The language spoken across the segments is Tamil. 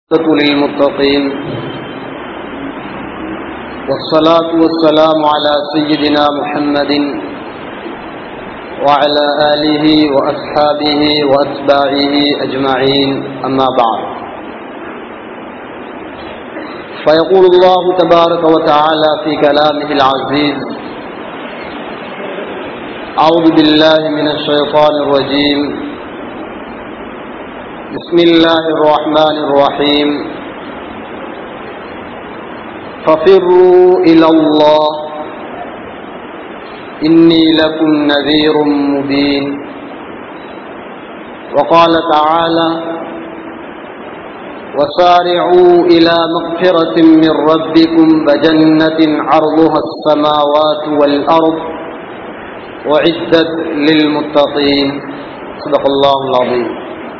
للمتقين والصلاة والسلام على سيدنا محمد وعلى آله وأصحابه وأتباعه أجمعين أما بعد فيقول الله تبارك وتعالى في كلامه العزيز أعوذ بالله من الشيطان الرجيم بسم الله الرحمن الرحيم ففروا إلى الله إني لكم نذير مبين وقال تعالى وسارعوا إلى مغفرة من ربكم وجنة عرضها السماوات والأرض وعدت للمتقين صدق الله العظيم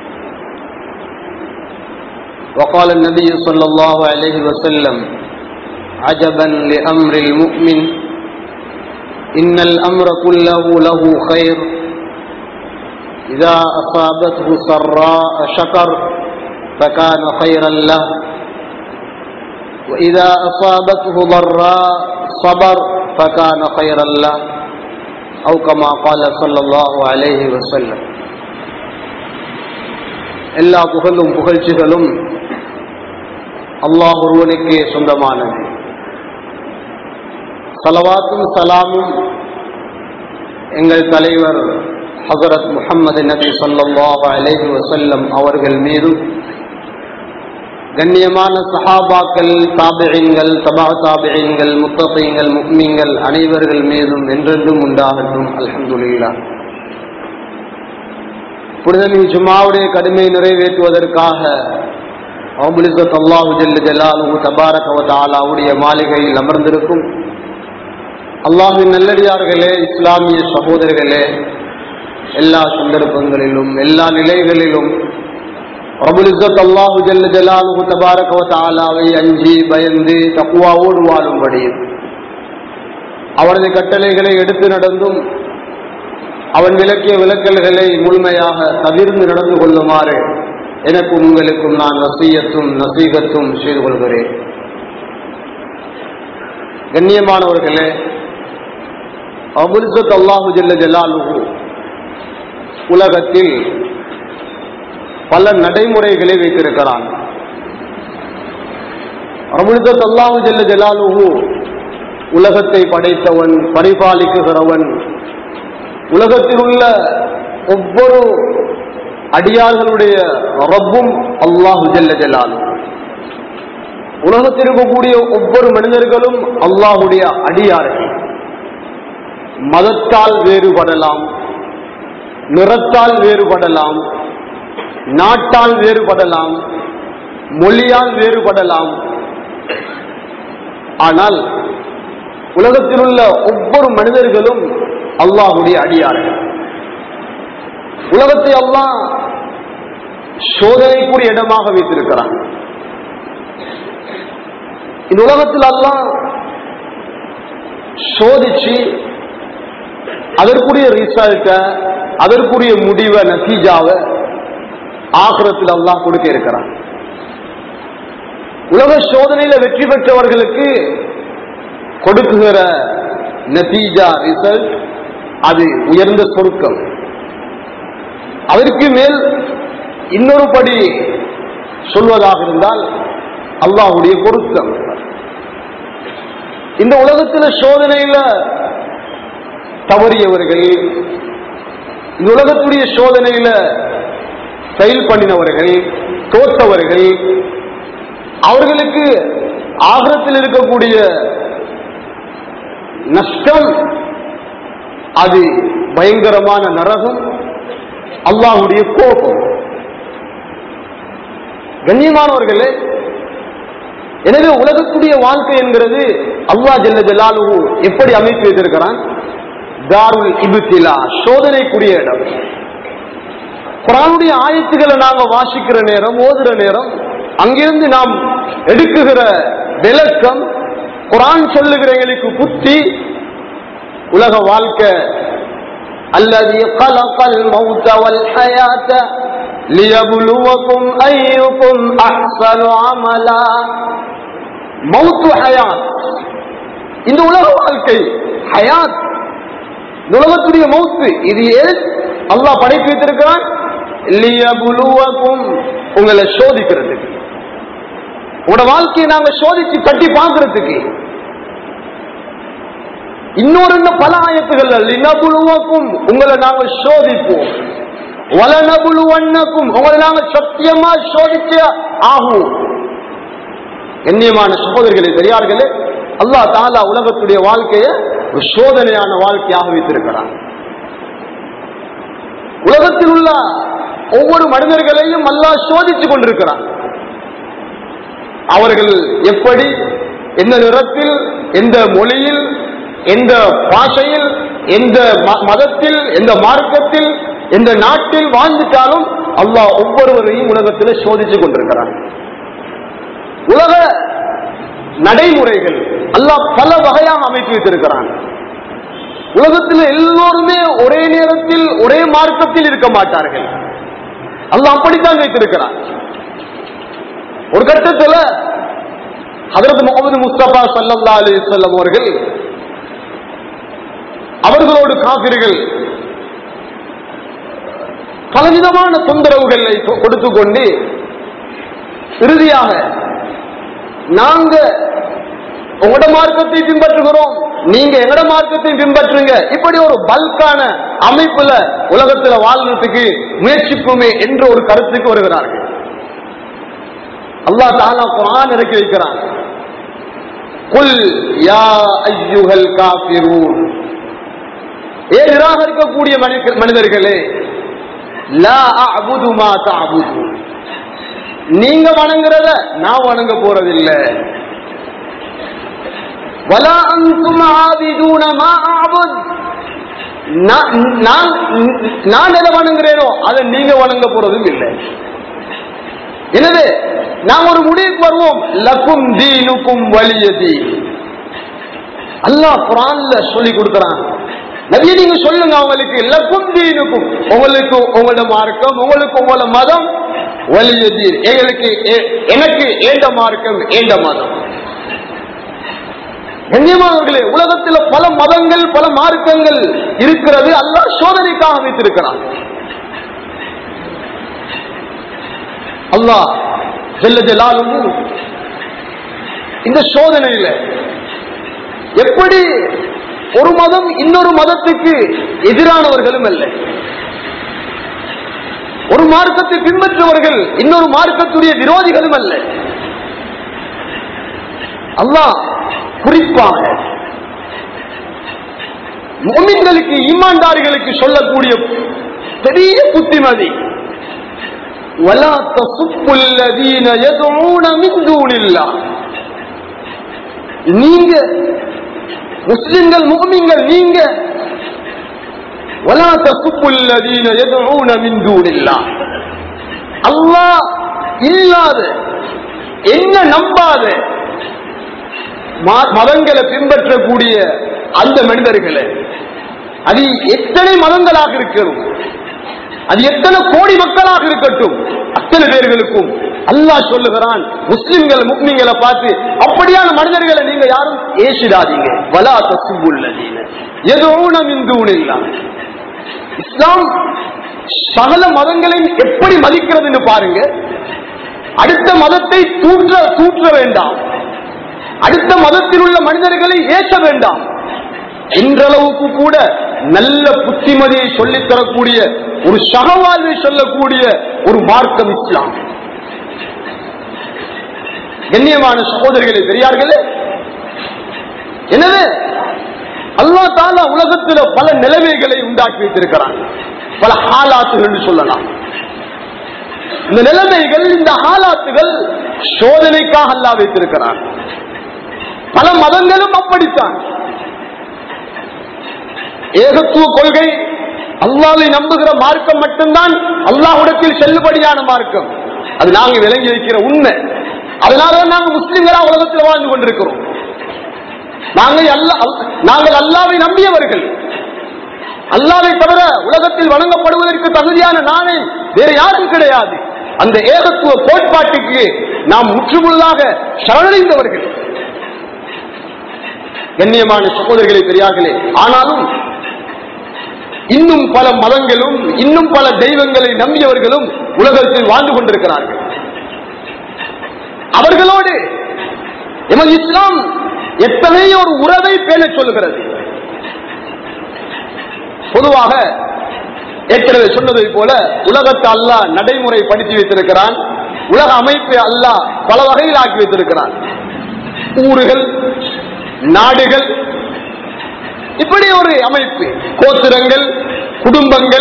وقال النبي صلى الله عليه وسلم عجبا لأمر المؤمن إن الأمر كله له خير إذا أصابته سراء شكر فكان خيرا له وإذا أصابته ضراء صبر فكان خيرا له أو كما قال صلى الله عليه وسلم எல்லா புகழும் புகழ்ச்சிகளும் அல்லாஹ் ஒருவனுக்கே சொந்தமானது சலவாத்தும் சலாமும் எங்கள் தலைவர் ஹசரத் முகமது நபி சொல்லாஹ் அலேஹி வசல்லம் அவர்கள் மீதும் கண்ணியமான சஹாபாக்கள் தாபிகள் தபா தாபிகள் முத்தகைங்கள் முக்மீங்கள் அனைவர்கள் மீதும் என்றென்றும் உண்டாகட்டும் அலமதுல்லா புனிதமின் ஜுமாவுடைய கடுமை நிறைவேற்றுவதற்காக அபுலிசத் அல்லாஹு ஜல்லு ஜலாலு தபாரகவத் ஆலாவுடைய மாளிகையில் அமர்ந்திருக்கும் அல்லாஹின் நல்லடியார்களே இஸ்லாமிய சகோதரர்களே எல்லா சந்தர்ப்பங்களிலும் எல்லா நிலைகளிலும் அபுலிசத் அல்லாஹு ஜல்லு ஜலாலு தபாரகவத் ஆலாவை அஞ்சி பயந்து தக்குவாவோடு வாழும்படி அவரது கட்டளைகளை எடுத்து நடந்தும் அவன் விளக்கிய விளக்கல்களை முழுமையாக தவிர்ந்து நடந்து கொள்ளுமாறு எனக்கும் உங்களுக்கும் நான் வசியத்தும் நசீகத்தும் செய்து கொள்கிறேன் கண்ணியமானவர்களே அபுல்சத் அல்லாஹு ஜல்ல ஜலாலுகு உலகத்தில் பல நடைமுறைகளை வைத்திருக்கிறான் அபுல்சத் அல்லாஹு ஜல்ல ஜலாலுகு உலகத்தை படைத்தவன் பரிபாலிக்குகிறவன் உலகத்தில் உள்ள ஒவ்வொரு அடியார்களுடைய ரப்பும் அல்லாஹு ஜல்ல ஜலாலு உலகத்தில் இருக்கக்கூடிய ஒவ்வொரு மனிதர்களும் அல்லாஹுடைய அடியார்கள் மதத்தால் வேறுபடலாம் நிறத்தால் வேறுபடலாம் நாட்டால் வேறுபடலாம் மொழியால் வேறுபடலாம் ஆனால் உலகத்தில் உள்ள ஒவ்வொரு மனிதர்களும் அல்லாஹுடைய அடியார்கள் உலகத்தை அல்லாஹ் சோதனைக்குரிய இடமாக வைத்திருக்கிறான் இந்த உலகத்தில் அல்லாஹ் சோதிச்சு அதற்குரிய ரிசல்ட்ட அதற்குரிய முடிவை நசீஜாவை ஆகிரத்தில் அல்லாஹ் கொடுக்க இருக்கிறான் உலக சோதனையில வெற்றி பெற்றவர்களுக்கு கொடுக்குகிற நசீஜா ரிசல்ட் அது உயர்ந்த சொருக்கம் அதற்கு மேல் இன்னொரு படி சொல்வதாக இருந்தால் அல்லாஹுடைய பொருத்தம் இந்த உலகத்தில் சோதனையில தவறியவர்கள் இந்த உலகத்துடைய சோதனையில செயல் பண்ணினவர்கள் தோற்றவர்கள் அவர்களுக்கு ஆகரத்தில் இருக்கக்கூடிய நஷ்டம் அது பயங்கரமான நரகம் அல்லாஹுடைய கோபம் கண்ணியமானவர்களே எனவே உலகத்துடைய வாழ்க்கை என்கிறது அல்லா ஜல்ல ஜலாலு எப்படி அமைத்து வைத்திருக்கிறான் தாருல் இபுத்திலா சோதனைக்குரிய இடம் குரானுடைய ஆயத்துக்களை நாங்க வாசிக்கிற நேரம் ஓதுற நேரம் அங்கிருந்து நாம் எடுக்குகிற விளக்கம் குரான் சொல்லுகிற எங்களுக்கு புத்தி உலக வாழ்க்கை الذي خلق الموت والحياة ليبلوكم أيكم أحسن عملا மௌத்து ஹயாத் இந்த உலக வாழ்க்கை ஹயாத் இந்த உலகத்துடைய மௌத்து இது ஏன் அல்லாஹ் படைத்து வைத்திருக்கிறான் லியபுலுவக்கும் உங்களை சோதிக்கிறதுக்கு உங்களோட வாழ்க்கையை நாங்க சோதிச்சு கட்டி பார்க்கறதுக்கு இன்னொரு இன்னும் பல ஆயத்துகள் லினபுலுவக்கும் உங்களை நாங்க சோதிப்போம் வலனபுலுவன்னக்கும் உங்களை நாங்க சத்தியமா சோதிச்ச ஆகும் கண்ணியமான சகோதரிகளே பெரியார்களே அல்லாஹ் தாலா உலகத்துடைய வாழ்க்கையை ஒரு சோதனையான வாழ்க்கையாக வைத்திருக்கிறார் உலகத்தில் உள்ள ஒவ்வொரு மனிதர்களையும் அல்லாஹ் சோதித்துக் கொண்டிருக்கிறார் அவர்கள் எப்படி எந்த நிறத்தில் எந்த மொழியில் எந்த பாஷையில் எந்த ம- மதத்தில் எந்த மார்க்கத்தில் எந்த நாட்டில் வாழ்ந்துட்டாலும் அல்லாஹ் ஒவ்வொருவரையும் உலகத்தில் சோதித்துக் கொண்டிருக்கிறார் உலக நடைமுறைகள் அல்லாஹ் பல வகையாக அமைத்து வைத்திருக்கிறான் உலகத்தில் எல்லோருமே ஒரே நேரத்தில் ஒரே மார்க்கத்தில் இருக்க மாட்டார்கள் அல்லாஹ் அப்படித்தான் வைத்திருக்கிறான் ஒரு கட்டத்துல ஹதரத் முகமது முஸ்தபா சல்லல்லா அலிசல்லம் அவர்கள் அவர்களோடு காபிர்கள் பலவிதமான தொந்தரவுகளை கொ- கொடுத்து கொண்டு இறுதியாக நாங்க உங்களோட மார்க்கத்தை பின்பற்றுகிறோம் நீங்க எங்கட மார்க்கத்தை பின்பற்றுங்க இப்படி ஒரு பல்கான அமைப்புல உலகத்துல வாழ்றதுக்கு முயற்சிக்குமே என்ற ஒரு கருத்துக்கு வருகிறார்கள் அல்லாஹ் தாலா குரான் இறக்கி வைக்கிறான் குல் யா ஐயுகல் காபிரூன் ஏ நிராகரிக்கக்கூடிய மனித- மனிதர்களே லா அபுது மா தஅபுது நீங்க வணங்குறத நான் வணங்க போறதில்லை வலா அன்தும் ஆபிதூன மா அஅபுத் நான் நான் நான் எதை வணங்குறேனோ அதை நீங்க வணங்க போறதும் இல்லை எனவே நாம் ஒரு முடிவுக்கு வருவோம் லக்கும் தீனுக்கும் வலியதி அல்லாஹ் குரான்ல சொல்லி கொடுக்கிறான் நபியை நீங்க சொல்லுங்க அவங்களுக்கு லக்கும் தீனுக்கும் உங்களுக்கு உங்களோட மார்க்கம் உங்களுக்கு உங்களோட மதம் வலியதி எங்களுக்கு எ- எனக்கு ஏண்ட மார்க்கம் ஏண்ட மதம் கண்ணியமானவர்களே உலகத்தில் பல மதங்கள் பல மார்க்கங்கள் இருக்கிறது அல்லாஹ் சோதனைக்காக வைத்திருக்கிறான் அல்லாஹ் ஜல்ல ஜலாலுஹு இந்த சோதனையில எப்படி ஒரு மதம் இன்னொரு மதத்துக்கு எதிரானவர்களும் அல்ல ஒரு மார்க்கத்தை பின்பற்றுவர்கள் இன்னொரு மார்க்கத்துடைய விரோதிகளும் அல்ல அல்லாஹ் குறிப்பாக முமின்களுக்கு ஈமான்தாரிகளுக்கு சொல்லக்கூடிய பெரிய புத்திமதி ولا تسبوا الذين يدعون من دون الله நீங்க முஸ்லிம்கள் முகமின்கள் நீங்க ولا تسبوا الذين يدعون من دون الله அல்லாஹ் இல்லாத என்ன நம்பாத ம- மதங்களை பின்பற்றக்கூடிய அந்த மனிதர்களை அது எத்தனை மதங்களாக இருக்கணும் அது எத்தனை கோடி மக்களாக இருக்கட்டும் அத்தனை பேர்களுக்கும் அல்லாஹ் சொல்லுகிறான் முஸ்லிம்கள் முக்மிங்களை பார்த்து அப்படியான மனிதர்களை நீங்க யாரும் ஏசிடாதீங்க வலா தசுபுள்ளதீன எதோனம் இந்தூனில்லாம் இஸ்லாம் சகல மதங்களையும் எப்படி மதிக்கிறதுன்னு பாருங்க அடுத்த மதத்தை தூற்ற தூற்ற வேண்டாம் அடுத்த மதத்தில் உள்ள மனிதர்களை ஏற்ற வேண்டாம் இன்றளவுக்கு கூட நல்ல புத்திமதியை சொல்லித் தரக்கூடிய ஒரு சகவாழ்வை சொல்லக்கூடிய ஒரு மார்க்கம் இஸ்லாம் கண்ணியமான சகோதரிகளே பெரியார்களே எனவே அல்லா தாலா உலகத்தில் பல நிலைமைகளை உண்டாக்கி வைத்திருக்கிறான் பல ஹாலாத்துகள் சொல்லலாம் இந்த நிலைமைகள் இந்த ஹாலாத்துகள் சோதனைக்காக அல்லா வைத்திருக்கிறான் பல மதங்களும் அப்படித்தான் ஏகத்துவ கொள்கை அல்லாவை நம்புகிற மார்க்கம் மட்டும்தான் அல்லாஹ்விடத்தில் செல்லுபடியான மார்க்கம் அது நாங்க விளங்கி வைக்கிற உண்மை அதனாலதான் நாங்க முஸ்லிம்களா உலகத்தில் வாழ்ந்து கொண்டிருக்கிறோம் நாங்கள் அல்ல நாங்கள் அல்லாவை நம்பியவர்கள் அல்லாவை தவிர உலகத்தில் வழங்கப்படுவதற்கு தகுதியான நானே வேறு யாரும் கிடையாது அந்த ஏகத்துவ கோட்பாட்டுக்கு நாம் முற்றுமுழுதாக சரணடைந்தவர்கள் கண்ணியமான சகோதரர்களே பெரியார்களே ஆனாலும் இன்னும் பல மதங்களும் இன்னும் பல தெய்வங்களை நம்பியவர்களும் உலகத்தில் வாழ்ந்து கொண்டிருக்கிறார்கள் அவர்களோடு எமது இஸ்லாம் எத்தனையோ ஒரு உறவை பேண சொல்லுகிறது பொதுவாக ஏற்கனவே சொன்னதை போல உலகத்தை அல்லாஹ் நடைமுறைப்படுத்தி வைத்திருக்கிறான் உலக அமைப்பை அல்லாஹ் பல வகையில் ஆக்கி வைத்திருக்கிறான் ஊர்கள் நாடுகள் இப்படி ஒரு அமைப்பு கோத்திரங்கள் குடும்பங்கள்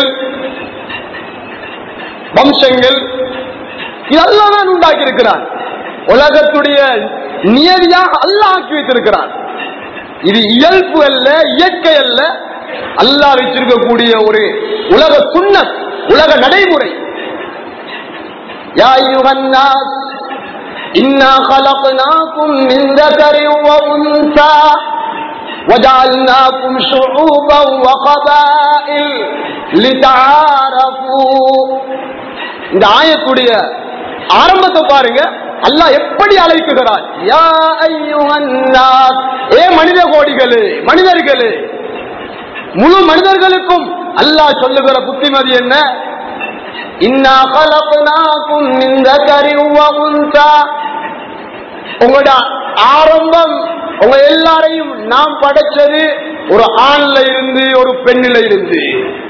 வம்சங்கள் இதெல்லாம் தான் உண்டாக்கி இருக்கிறான் உலகத்துடைய நியதியாக அல்லாஹ் ஆக்கி வைத்திருக்கிறான் இது இயல்பு அல்ல இயற்கை அல்ல அல்லாஹ் வச்சிருக்கக்கூடிய ஒரு உலக சுண்ணத் உலக நடைமுறை யா அய்யுஹன் நாஸ் இன்னா خلقناكم من ذكر وأنثى وجعلناكم شعوبا وقبائل لتعارفوا இந்த ஆயத்துடைய ஆரம்பத்தை பாருங்க அல்லாஹ் எப்படி அழைக்குகிறார் யா அய்யுஹன் நாஸ் ஏ மனித கோடிகளே மனிதர்களே முழு மனிதர்களுக்கும் அல்லாஹ் சொல்லுகிற புத்திமதி என்ன இன்னா خلقناكم من ذكر وأنثى உங்களோட ஆரம்பம் உங்க எல்லாரையும் நாம் படைச்சது ஒரு ஆண்ல இருந்து ஒரு பெண்ணில இருந்து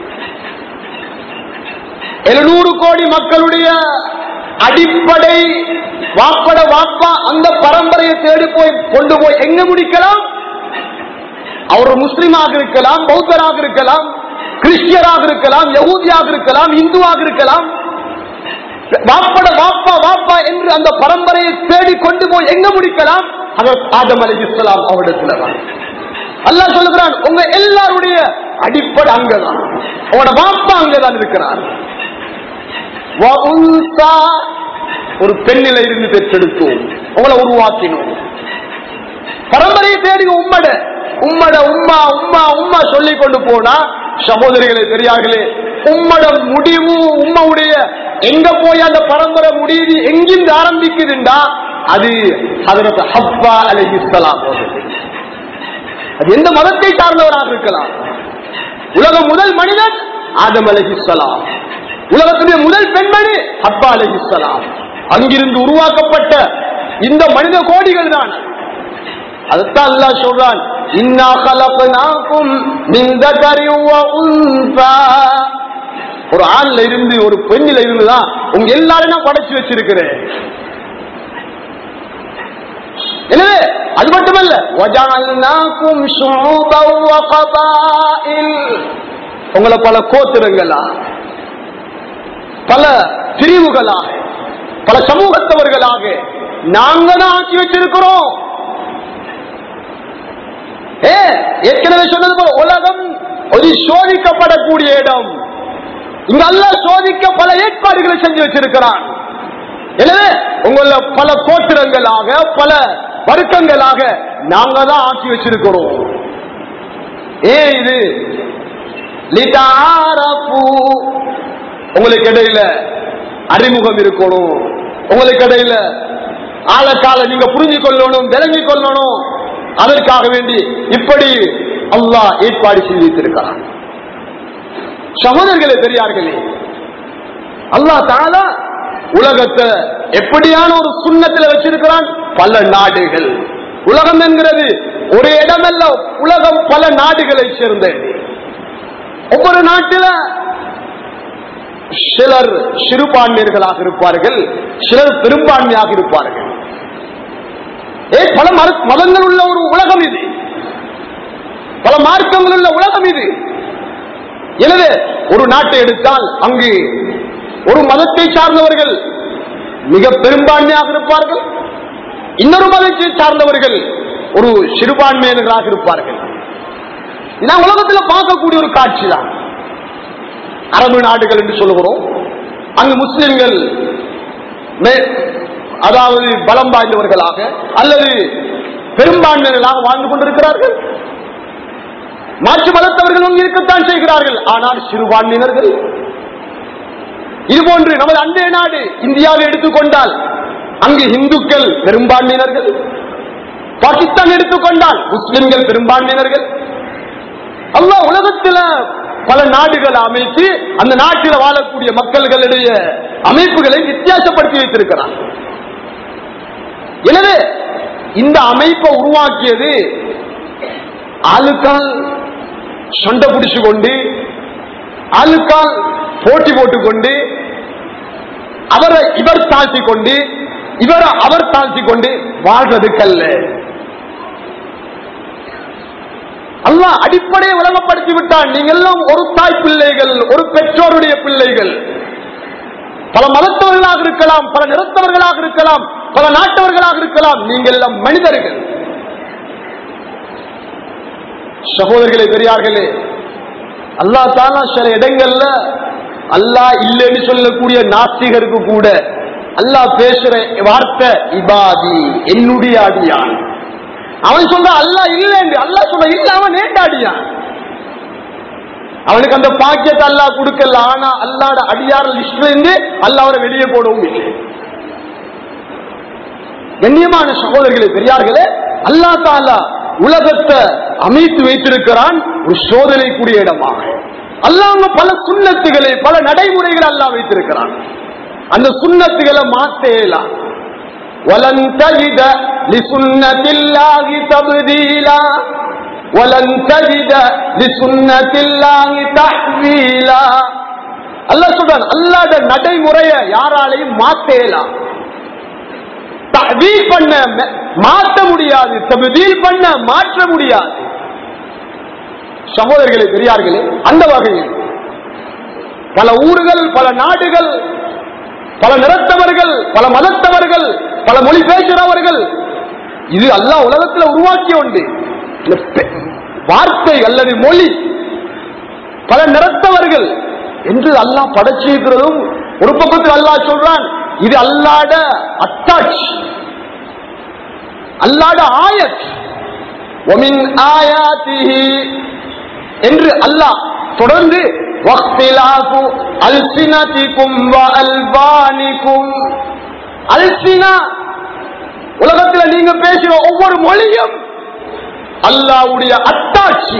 எழுநூறு கோடி மக்களுடைய அடிப்படை வாப்பட வாப்பா அந்த பரம்பரையை தேடி போய் கொண்டு போய் எங்க முடிக்கலாம் அவர் முஸ்லிமாக இருக்கலாம் பௌத்தராக இருக்கலாம் கிறிஸ்டியராக இருக்கலாம் யகூதியாக இருக்கலாம் இந்துவாக இருக்கலாம் வாப்பட வாப்பா வாப்பா என்று அந்த பரம்பரையை தேடி கொண்டு போய் எங்க முடிக்கலாம் அதற்கு ஆதம் அலி இஸ்லாம் அவரிடத்துல தான் அல்லாஹ் சொல்லுகிறான் உங்க எல்லாருடைய அடிப்படை அங்கதான் உங்களோட வாப்பா அங்கதான் இருக்கிறார் வஉன்சா, ஒரு பெண்ணில இருந்து பெற்றெடுத்தோம் உங்களை உருவாக்கினோம் பரம்பரையை தேடி உம்மட உம்மட உம்மா உம்மா உம்மா சொல்லி கொண்டு போனா சகோதரிகளே பெரியார்களே உம்மட முடிவு உம்மாவுடைய எங்க போய் அந்த பரம்பரை முடிவு எங்கிருந்து ஆரம்பிக்குதுண்டா அது ஹதரத் ஹப்பா அலைஹிஸ்ஸலாம் அவர்கள். அது எந்த மதத்தை சார்ந்தவராக இருக்கலாம் உலக முதல் மனிதன் ஆதம் அலைஹிஸ்ஸலாம் உலகத்துடைய முதல் பெண்மணி ஹப்பா அலைஹிஸ்ஸலாம் அங்கிருந்து உருவாக்கப்பட்ட இந்த மனித கோடிகள் தான் அதுதான் அல்லாஹ் சொல்றான் இன்னா கலப்பனாக்கும் மின் தகரின் வ உன்சா ஒரு ஆண்ல இருந்து ஒரு பெண்ணில இருந்து தான் உங்க எல்லாரும் நான் படைச்சு வச்சிருக்கிறேன் எனவே அது மட்டுமல்ல وَجَعَلْنَاكُمْ شُعُوبًا وَقَبَائِلَ உங்களை பல கோத்திரங்களா பல பிரிவுகளாக பல சமூகத்தவர்களாக நாங்க தான் ஆக்கி வச்சிருக்கிறோம் ஏ ஏற்கனவே சொன்னது போல உலகம் ஒரு சோதிக்கப்படக்கூடிய இடம் இங்க அல்லாஹ் சோதிக்க பல ஏற்பாடுகளை செஞ்சு வச்சிருக்கிறான் எனவே உங்கள பல கோத்திரங்களாக பல வர்க்கங்களாக நாங்க தான் ஆக்கி வச்சிருக்கிறோம் ஏ இது லிதாரஃபு. உங்களுக்கு இடையில அறிமுகம் இருக்கணும் உங்களுக்கு இடையில ஆழக்கால நீங்க புரிஞ்சு கொள்ளணும் விளங்கிக் கொள்ளணும் அதற்காக வேண்டி இப்படி அல்லாஹ் ஏற்பாடு செய்து வைத்திருக்கிறான் சகோதரர்களே பெரியார்களே அல்லாஹ் தாலா உலகத்தை எப்படியான ஒரு சுண்ணத்துல வச்சிருக்கிறான் பல நாடுகள் உலகம் என்கிறது ஒரு இடமல்ல உலகம் பல நாடுகளை சேர்ந்தது ஒவ்வொரு நாட்டில சிலர் சிறுபான்மையர்களாக இருப்பார்கள் சிலர் பெரும்பான்மையாக இருப்பார்கள் ஏ பல மத- மதங்கள் உள்ள ஒரு உலகம் இது பல மார்க்கங்கள் உள்ள உலகம் இது எனவே ஒரு நாட்டை எடுத்தால் அங்கு ஒரு மதத்தை சார்ந்தவர்கள் மிக பெரும்பான்மையாக இருப்பார்கள் இன்னொரு மதத்தை சார்ந்தவர்கள் ஒரு சிறுபான்மையினர்களாக இருப்பார்கள் நான் உலகத்தில் பார்க்கக்கூடிய ஒரு காட்சி தான் அரபு நாடுகள் என்று சொல்லுகிறோம் அங்கு முஸ்லிம்கள் மே- அதாவது பலம் வாய்ந்தவர்களாக அல்லது பெரும்பான்மையினர்களாக வாழ்ந்து கொண்டிருக்கிறார்கள் மாற்று மதத்தவர்களும் இருக்கத்தான் செய்கிறார்கள் ஆனால் சிறுபான்மையினர்கள் இதுபோன்று நமது அண்டைய நாடு இந்தியாவை எடுத்துக்கொண்டால் அங்கு இந்துக்கள் பெரும்பான்மையினர்கள் பாகிஸ்தான் எடுத்துக்கொண்டால் முஸ்லிம்கள் பெரும்பான்மையினர்கள் அல்லாஹ் உலகத்துல பல நாடுகளை அமைத்து அந்த நாட்டில் வாழக்கூடிய மக்களுடைய அமைப்புகளை வித்தியாசப்படுத்தி வைத்திருக்கிறான் எனவே இந்த அமைப்பை உருவாக்கியது ஆளுக்கால் சண்டை பிடிச்சு கொண்டு ஆளுக்கால் போட்டி போட்டுக்கொண்டு அவரை இவர் தாழ்த்தி கொண்டு இவரை அவர் தாழ்த்தி கொண்டு வாழ்றதுக்கல்ல அல்லாஹ் அடிப்படையை விளங்கப்படுத்தி விட்டான் நீங்க எல்லாம் ஒரு தாய் பிள்ளைகள் ஒரு பெற்றோருடைய பிள்ளைகள் பல மதத்தவர்களாக இருக்கலாம் பல நிறத்தவர்களாக இருக்கலாம் பல நாட்டவர்களாக இருக்கலாம் நீங்கள் எல்லாம் மனிதர்கள் சகோதரர்களே பெரியார்களே அல்லா தானா சில இடங்கள்ல அல்லாஹ் இல்லைன்னு சொல்லக்கூடிய நாஸ்திகருக்கு கூட அல்லாஹ் பேசுற வார்த்தை இபாதி என்னுடைய அடியான் அவன் சொல்ற அல்லாஹ் இல்லைன்னு அல்லாஹ் சொல்ற இல்ல அவன் நேண்டாடியான் அவனுக்கு அந்த பாக்கியத்தை அல்லாஹ் கொடுக்கல ஆனா அல்லாட அடியார் லிஸ்ட்ல இருந்து அல்லாஹ் அவரை வெளியே போடவும் இல்லை கண்ணியமான சகோதரர்களே பெரியார்களே அல்லா தாலா உலகத்தை அமைத்து வைத்திருக்கிறான் ஒரு சோதனைக்குரிய இடமாக அல்லாம பல சுண்ணத்துகளை பல நடைமுறைகளை அல்லா வைத்திருக்கிறான் அந்த சுண்ணத்துகளை மாத்தேலாம் ولن تجد لسنة الله تبديلا ولن تجد لسنة الله تحويلا அல்லாஹ் சொல்றான் அல்லாத நடைமுறைய யாராலையும் மாத்தேலாம் தஹ்வீல் பண்ண ம- மாற்ற முடியாது தபதீல் பண்ண மாற்ற முடியாது சகோதரர்களே பெரியார்களே அந்த வகையில் பல ஊர்கள் பல நாடுகள் பல நிறத்தவர்கள் பல மதத்தவர்கள் பல மொழி பேசுகிறவர்கள் இது அல்லாஹ் உலகத்தில் உருவாக்கிய உண்டு இந்த பெ- வார்த்தை அல்லது மொழி பல நிறத்தவர்கள் என்று அல்லாஹ் படைச்சிருக்கிறதும் ஒரு பக்கத்தில் அல்லாஹ் சொல்றான் இது அல்லாட அத்தாட்சி அல்லாட ஆயத் ஒமின் ஆயாத்திஹி என்று அல்லாஹ் தொடர்ந்து வக்திலாஃபு அல்சினதிக்கும் வ அல்பானிக்கும் அல்சினா உலகத்துல நீங்க பேசுற ஒவ்வொரு மொழியும் அல்லாஹ்வுடைய அத்தாட்சி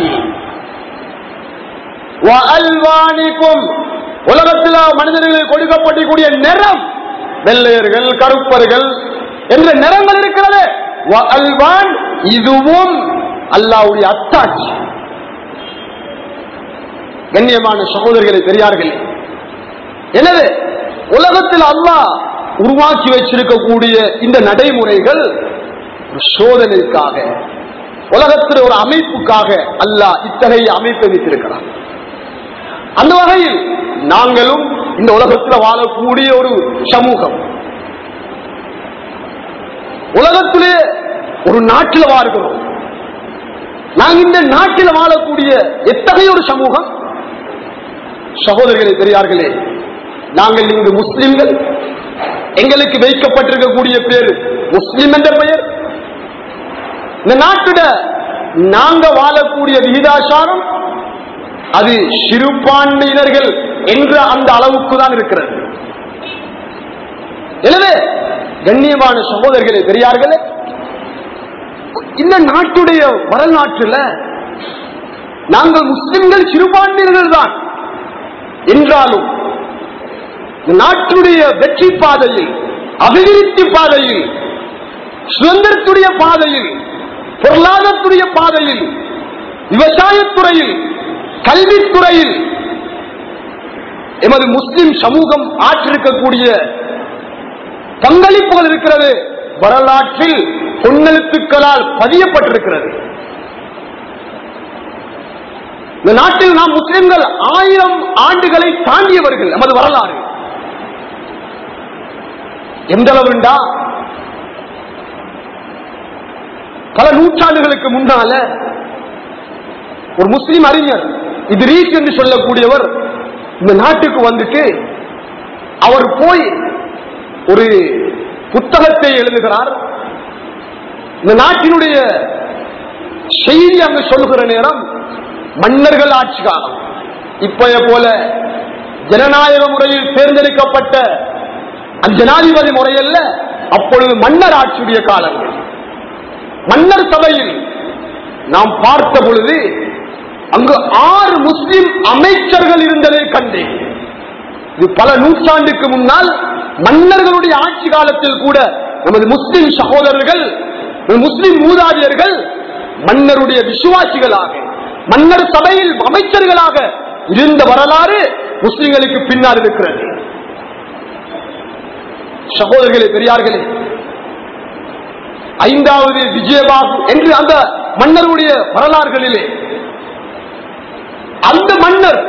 வ அல்வானிக்கும் உலகத்தில் மனிதர்களுக்கு கொடுக்கப்படக்கூடிய நிறம் வெள்ளையர்கள் கருப்பர்கள் என்ற நிறங்கள் இருக்கிறது வ அல்வான் இதுவும் அல்லாஹ்வுடைய அத்தாட்சி கண்ணியமான சகோதரர்களை பெரியார்களே எனவே உலகத்தில் அல்லாஹ் உருவாக்கி வச்சிருக்கக்கூடிய இந்த நடைமுறைகள் ஒரு சோதனைக்காக உலகத்தில் ஒரு அமைப்புக்காக அல்லாஹ் இத்தகைய அமைப்பை வைத்திருக்கிறார் அந்த வகையில் நாங்களும் இந்த உலகத்தில் வாழக்கூடிய ஒரு சமூகம் உலகத்திலே ஒரு நாட்டில் வாழ்கிறோம் நாங்கள் இந்த நாட்டில் வாழக்கூடிய எத்தகைய ஒரு சமூகம் சகோதரர்களே பெரியார்களே நாங்கள் இங்கு முஸ்லிம்கள் எங்களுக்கு வைக்கப்பட்டிருக்கக்கூடிய பேர் முஸ்லிம் என்ற பெயர் இந்த நாட்டுட நாங்க வாழக்கூடிய விகிதாசாரம் அது சிறுபான்மையினர்கள் என்ற அந்த அளவுக்கு தான் இருக்கிறது எனவே கண்ணியமான சகோதரர்களே பெரியார்களே இந்த நாட்டுடைய வரலாற்றுல நாங்கள் முஸ்லிம்கள் சிறுபான்மையினர்கள் தான் என்றாலும் இந்த நாட்டுடைய வெற்றி பாதையில் அபிவிருத்தி பாதையில் சுதந்திரத்துடைய பாதையில் பொருளாதாரத்துடைய பாதையில் விவசாயத்துறையில் கல்வித்துறையில் எமது முஸ்லிம் சமூகம் ஆற்றிருக்கக்கூடிய பங்களிப்புகள் இருக்கிறது வரலாற்றில் பொன்னெழுத்துக்களால் பதியப்பட்டிருக்கிறது இந்த நாட்டில் நாம் முஸ்லிம்கள் ஆயிரம் ஆண்டுகளை தாண்டியவர்கள் நமது வரலாறு எந்த அளவுண்டா பல நூற்றாண்டுகளுக்கு முன்னால ஒரு முஸ்லிம் அறிஞர் இத்ரீஸ் என்று சொல்லக்கூடியவர் இந்த நாட்டுக்கு வந்துட்டு அவர் போய் ஒரு புத்தகத்தை எழுதுகிறார் இந்த நாட்டினுடைய செய்தி அங்கு சொல்லுகிற நேரம் மன்னர்கள் ஆட்சி காலம் இப்பய போல ஜனநாயக முறையில் தேர்ந்தெடுக்கப்பட்ட அந்த ஜனாதிபதி முறையல்ல அப்பொழுது மன்னர் ஆட்சியுடைய காலங்கள் மன்னர் சபையில் நாம் பார்த்த பொழுது அங்கு ஆறு முஸ்லிம் அமைச்சர்கள் இருந்ததை கண்டேன் இது பல நூற்றாண்டுக்கு முன்னால் மன்னர்களுடைய ஆட்சி காலத்தில் கூட நமது முஸ்லிம் சகோதரர்கள் நமது முஸ்லிம் மூதாதியர்கள் மன்னருடைய விசுவாசிகளாக மன்னர் சபையில் அமைச்சர்களாக இருந்த வரலாறு முஸ்லிம்களுக்கு பின்னால் இருக்கிறது சகோதரர்களே பெரியார்களே ஐந்தாவது விஜயபாகு என்று அந்த மன்னருடைய வரலாறுகளிலே அந்த மன்னர்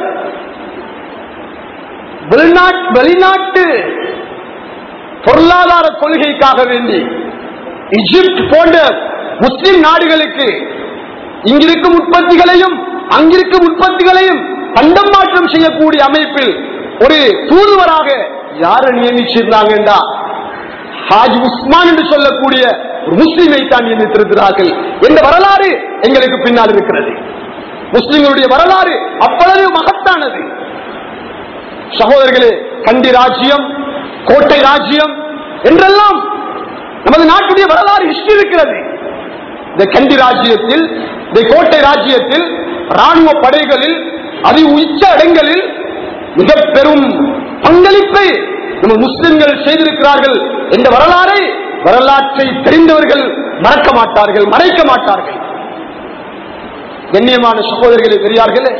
வெளிநாட்டு வெளிநாட்டு பொருளாதார கொள்கைக்காக வேண்டி இஜிப்ட் போன்ற முஸ்லிம் நாடுகளுக்கு இங்கிருக்கும் உற்பத்திகளையும் அங்கிருக்கும் உற்பத்திகளையும் பண்டம் மாற்றம் செய்யக்கூடிய அமைப்பில் ஒரு தூதுவராக யாரை நியமிச்சிருந்தாங்கடா ஹாஜ் உஸ்மான் என்று சொல்லக்கூடிய ஒரு முஸ்லிமை தான் நியமித்திருக்கிறார்கள் என்ற வரலாறு எங்களுக்கு பின்னால் இருக்கிறது முஸ்லிம்களுடைய வரலாறு அவ்வளவு மகத்தானது சகோதரர்களே கண்டி ராஜ்யம் கோட்டை ராஜ்யம் என்றெல்லாம் நமது நாட்டுடைய வரலாறு ஹிஸ்டரி இருக்கிறது இந்த கண்டி ராஜ்யத்தில் இந்த கோட்டை ராஜ்யத்தில் ராணுவ படைகளில் அதி உச்ச இடங்களில் மிக பெரும் பங்களிப்பை நம்ம முஸ்லிம்கள் செய்திருக்கிறார்கள் என்ற வரலாறை வரலாற்றை தெரிந்தவர்கள் மறக்க மாட்டார்கள் மறைக்க மாட்டார்கள் கண்ணியமான சகோதரர்களே பெரியார்களே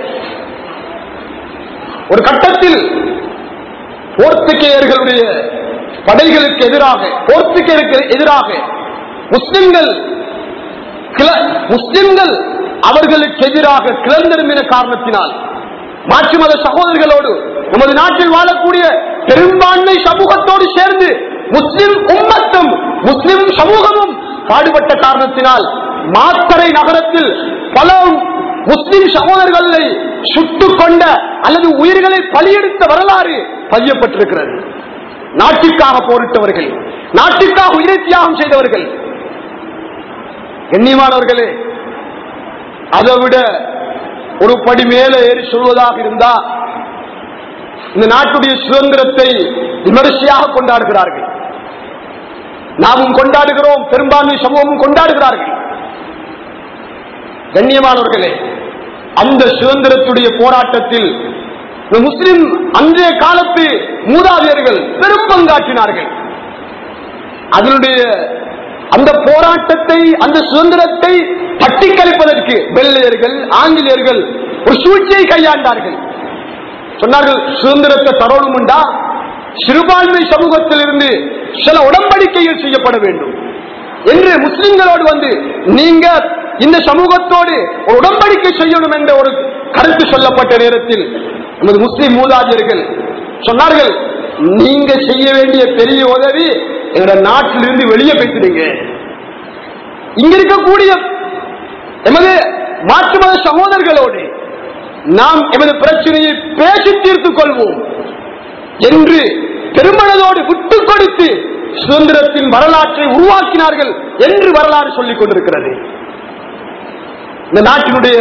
ஒரு கட்டத்தில் போர்த்துகேயர்களுடைய படைகளுக்கு எதிராக போர்த்துகேயருக்கு எதிராக முஸ்லிம்கள் கிள- முஸ்லிம்கள் அவர்களுக்கு எதிராக கிளர்ந்தெரும்பின காரணத்தினால் மாற்று மத சகோதரர்களோடு நமது நாட்டில் வாழக்கூடிய பெரும்பான்மை சமூகத்தோடு சேர்ந்து முஸ்லிம் உம்மத்தும் முஸ்லிம் சமூகமும் பாடுபட்ட காரணத்தினால் மாத்தரை நகரத்தில் பல முஸ்லிம் சகோதரர்களை சுட்டுக் கொண்ட அல்லது உயிர்களை பலியெடுத்த வரலாறு பதியப்பட்டிருக்கிறது நாட்டுக்காக போரிட்டவர்கள் நாட்டுக்காக உயிரை தியாகம் செய்தவர்கள் கண்ணியமானவர்களே அதை விட ஒரு படி மேலே ஏறி சொல்வதாக இருந்தா இந்த நாட்டுடைய சுதந்திரத்தை விமரிசையாக கொண்டாடுகிறார்கள் நாமும் கொண்டாடுகிறோம் பெரும்பான்மை சமூகமும் கொண்டாடுகிறார்கள் கண்ணியமானவர்களே அந்த சுதந்திரத்துடைய போராட்டத்தில் இந்த முஸ்லிம் அன்றைய காலத்து மூதாதையர்கள் பெரும் பங்காற்றினார்கள் அதனுடைய அந்த போராட்டத்தை அந்த சுதந்திரத்தை தட்டி கழிப்பதற்கு வெள்ளையர்கள் ஆங்கிலேயர்கள் ஒரு சூழ்ச்சியை கையாண்டார்கள் சொன்னார்கள் சுதந்திரத்தை தரணும் உண்டா சிறுபான்மை சமூகத்தில் இருந்து சில உடன்படிக்கைகள் செய்யப்பட வேண்டும் என்று முஸ்லிம்களோடு வந்து நீங்க இந்த சமூகத்தோடு ஒரு உடன்படிக்கை செய்யணும் என்ற ஒரு கருத்து சொல்லப்பட்ட நேரத்தில் நமது முஸ்லிம் மூதாதியர்கள் சொன்னார்கள் நீங்க செய்ய வேண்டிய பெரிய உதவி எங்க நாட்டிலிருந்து வெளியே பேசுறீங்க இங்க இருக்கக்கூடிய எமது மாற்று மத சகோதரர்களோடு நாம் எமது பிரச்சனையை பேசி தீர்த்துக் கொள்வோம் என்று பெருமனதோடு விட்டுக் கொடுத்து சுதந்திரத்தின் வரலாற்றை உருவாக்கினார்கள் என்று வரலாறு சொல்லிக் கொண்டிருக்கிறது இந்த நாட்டினுடைய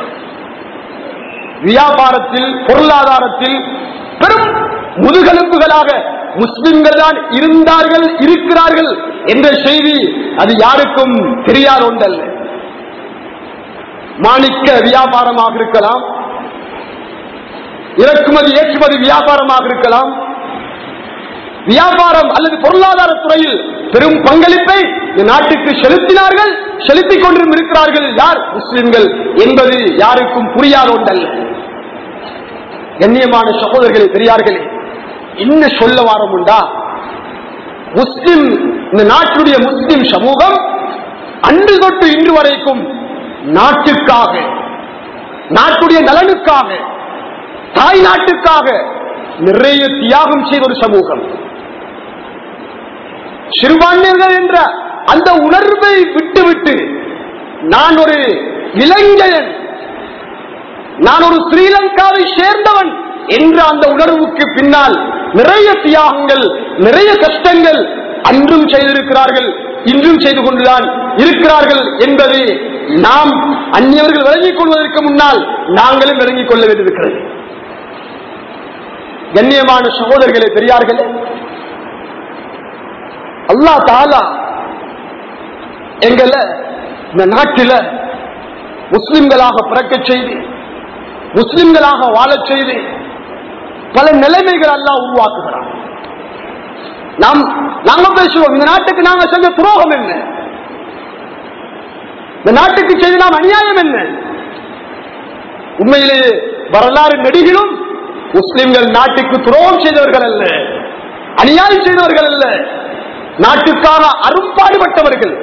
வியாபாரத்தில் பொருளாதாரத்தில் பெரும் முதுகெலும்புகளாக முஸ்லிம்கள் தான் இருந்தார்கள் இருக்கிறார்கள் என்ற செய்தி அது யாருக்கும் தெரியாத ஒன்றல்ல மாணிக்க வியாபாரமாக இருக்கலாம் இறக்குமதி ஏற்றுமதி வியாபாரமாக இருக்கலாம் வியாபாரம் அல்லது பொருளாதார துறையில் பெரும் பங்களிப்பை இந்த நாட்டுக்கு செலுத்தினார்கள் செலுத்திக் கொண்டும் இருக்கிறார்கள் யார் முஸ்லிம்கள் என்பது யாருக்கும் புரியாத ஒன்றல்ல கண்ணியமான சகோதரர்களே பெரியார்களே என்ன சொல்ல வாரம் உண்டா முஸ்லிம் இந்த நாட்டுடைய முஸ்லிம் சமூகம் அன்று தொட்டு இன்று வரைக்கும் நாட்டுக்காக நாட்டுடைய நலனுக்காக தாய் நாட்டுக்காக நிறைய தியாகம் செய்த ஒரு சமூகம் சிறுபான்மையர்கள் என்ற அந்த உணர்வை விட்டுவிட்டு நான் ஒரு இளைஞன் நான் ஒரு ஸ்ரீலங்காவை சேர்ந்தவன் என்ற அந்த உணர்வுக்கு பின்னால் நிறைய தியாகங்கள் நிறைய கஷ்டங்கள் அன்றும் செய்திருக்கிறார்கள் இன்றும் செய்து கொண்டுதான் இருக்கிறார்கள் என்பதை நாம் அந்நியவர்கள் விளங்கிக் கொள்வதற்கு முன்னால் நாங்களும் விளங்கிக் கொள்ள வேண்டியிருக்கிறது கண்ணியமான சகோதரர்களே பெரியார்களே அல்லா தாலா எங்களை இந்த நாட்டில முஸ்லிம்களாக பிறக்க செய்து முஸ்லிம்களாக வாழச் செய்து பல நிலைமைகள் எல்லாம் உருவாக்குகிறான் நாம் நாங்க பேசுவோம் இந்த நாட்டுக்கு நாங்க செஞ்ச துரோகம் என்ன இந்த நாட்டுக்கு செய்த நாம் அநியாயம் என்ன உண்மையிலேயே வரலாறு நெடுகிலும் முஸ்லிம்கள் நாட்டுக்கு துரோகம் செய்தவர்கள் அல்ல அநியாயம் செய்தவர்கள் அல்ல நாட்டுக்காக அரும்பாடுபட்டவர்கள்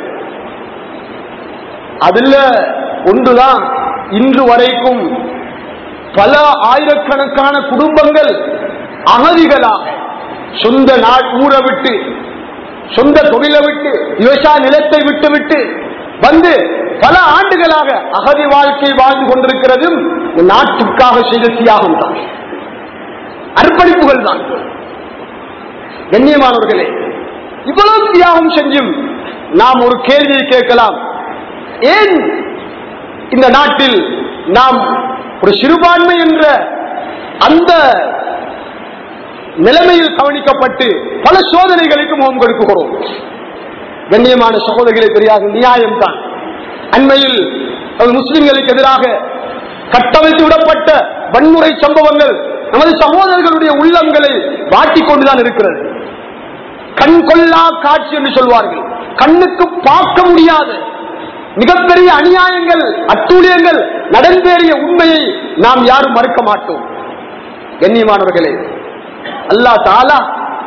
அதுல ஒன்றுதான் இன்று வரைக்கும் பல ஆயிரக்கணக்கான குடும்பங்கள் அகதிகளாக சொந்த நாட் ஊரை விட்டு சொந்த தொழிலை விட்டு விவசாய நிலத்தை விட்டு விட்டு வந்து பல ஆண்டுகளாக அகதி வாழ்க்கை வாழ்ந்து கொண்டிருக்கிறதும் இந்த நாட்டுக்காக செய்த தியாகம் தான் அர்ப்பணிப்புகள் தான் கண்ணியமானவர்களே இவ்வளவு தியாகம் செஞ்சும் நாம் ஒரு கேள்வியை கேட்கலாம் ஏன் இந்த நாட்டில் நாம் ஒரு சிறுபான்மை என்ற அந்த நிலைமையில் கவனிக்கப்பட்டு பல சோதனைகளுக்கு முகம் கொடுக்கிறோம் கண்ணியமான சகோதரிகளை பெரியாக நியாயம்தான் அண்மையில் அது முஸ்லிம்களுக்கு எதிராக கட்டமைத்து விடப்பட்ட வன்முறை சம்பவங்கள் நமது சகோதரர்களுடைய உள்ளங்களை வாட்டிக் கொண்டுதான் இருக்கிறது கண் கொள்ளா காட்சி என்று சொல்வார்கள் கண்ணுக்கு பார்க்க முடியாத மிகப்பெரிய அநியாயங்கள் அட்டூழியங்கள் நடந்தேறிய உண்மையை நாம் யாரும் மறுக்க மாட்டோம் கண்ணியமானவர்களே அல்லா தாலா